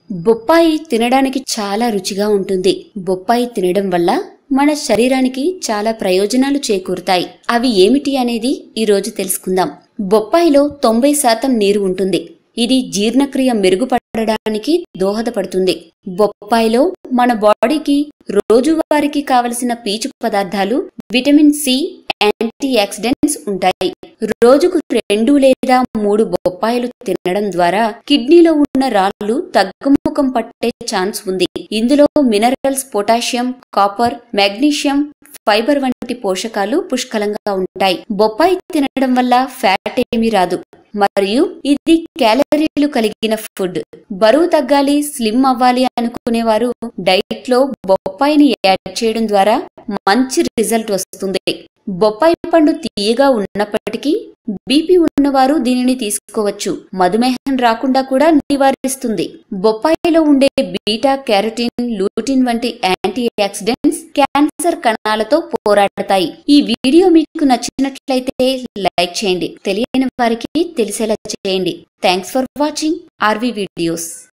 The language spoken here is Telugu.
బొప్పాయి తినడానికి చాలా రుచిగా ఉంటుంది బొప్పాయి తినడం వల్ల మన శరీరానికి చాలా ప్రయోజనాలు చేకూరుతాయి అవి ఏమిటి అనేది ఈ రోజు తెలుసుకుందాం బొప్పాయిలో తొంభై శాతం నీరు ఉంటుంది ఇది జీర్ణక్రియ మెరుగుపడడానికి దోహదపడుతుంది బొప్పాయిలో మన బాడీకి రోజువారికి కావలసిన పీచు పదార్థాలు విటమిన్ సి యాంటీ ఆక్సిడెంట్స్ ఉంటాయి రోజుకు రెండు లేదా మూడు బొప్పాయిలు తినడం ద్వారా కిడ్నీలో ఉన్న రాళ్లు తగ్గుముఖం పట్టే ఛాన్స్ ఉంది ఇందులో minerals potassium copper magnesium fibre వంటి పోషకాలు పుష్కలంగా ఉంటాయి బొప్పాయి తినడం వల్ల ఫ్యాట్ ఏమీ రాదు మరియు ఇది క్యాలరీలు కలిగిన ఫుడ్ బరువు తగ్గాలి స్లిమ్ అవ్వాలి అనుకునేవారు డైట్ లో బొప్పాయిని యాడ్ చేయడం ద్వారా మంచి రిజల్ట్ వస్తుంది బొప్పాయి పండు తీయగా ఉన్నప్పటికీ బీపీ ఉన్నవారు దీనిని తీసుకోవచ్చు మధుమేహం రాకుండా కూడా నివారిస్తుంది బొప్పాయిలో ఉండే బీటా క్యారోటిన్ లూటిన్ వంటి యాంటీ ఆక్సిడెంట్స్ క్యాన్సర్ కణాలతో పోరాడతాయి ఈ వీడియో మీకు నచ్చినట్లయితే లైక్ చేయండి తెలియని వారికి తెలిసేలా చేయండి thanks for watching RV videos